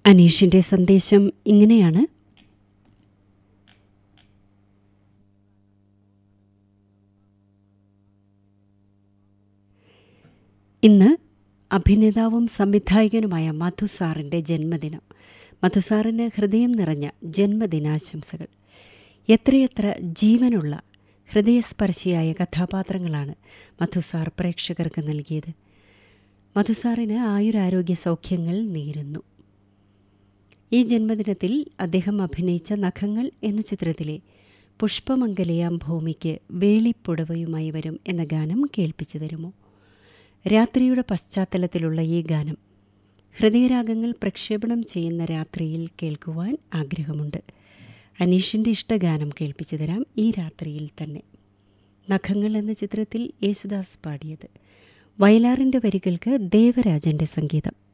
അനീഷിൻ്റെ സന്ദേശം ഇങ്ങനെയാണ് ഇന്ന് അഭിനേതാവും സംവിധായകനുമായ മധു സാറിൻ്റെ ജന്മദിനം മധു സാറിന് ഹൃദയം നിറഞ്ഞ ജന്മദിനാശംസകൾ എത്രയെത്ര ജീവനുള്ള ഹൃദയസ്പർശിയായ കഥാപാത്രങ്ങളാണ് മധു സാർ പ്രേക്ഷകർക്ക് നൽകിയത് മധു സാറിന് ആയുരാരോഗ്യ സൗഖ്യങ്ങൾ നേരുന്നു ഈ ജന്മദിനത്തിൽ അദ്ദേഹം അഭിനയിച്ച നഖങ്ങൾ എന്ന ചിത്രത്തിലെ പുഷ്പമംഗലയാം ഭൂമിക്ക് വേളിപ്പുടവയുമായി വരും എന്ന ഗാനം കേൾപ്പിച്ചു തരുമോ രാത്രിയുടെ പശ്ചാത്തലത്തിലുള്ള ഈ ഗാനം ഹൃദയരാഗങ്ങൾ പ്രക്ഷേപണം ചെയ്യുന്ന രാത്രിയിൽ കേൾക്കുവാൻ ആഗ്രഹമുണ്ട് അനീഷിൻ്റെ ഇഷ്ടഗാനം കേൾപ്പിച്ചു തരാം ഈ രാത്രിയിൽ തന്നെ നഖങ്ങൾ എന്ന ചിത്രത്തിൽ യേശുദാസ് പാടിയത് വയലാറിൻ്റെ വരികൾക്ക് ദേവരാജൻ്റെ സംഗീതം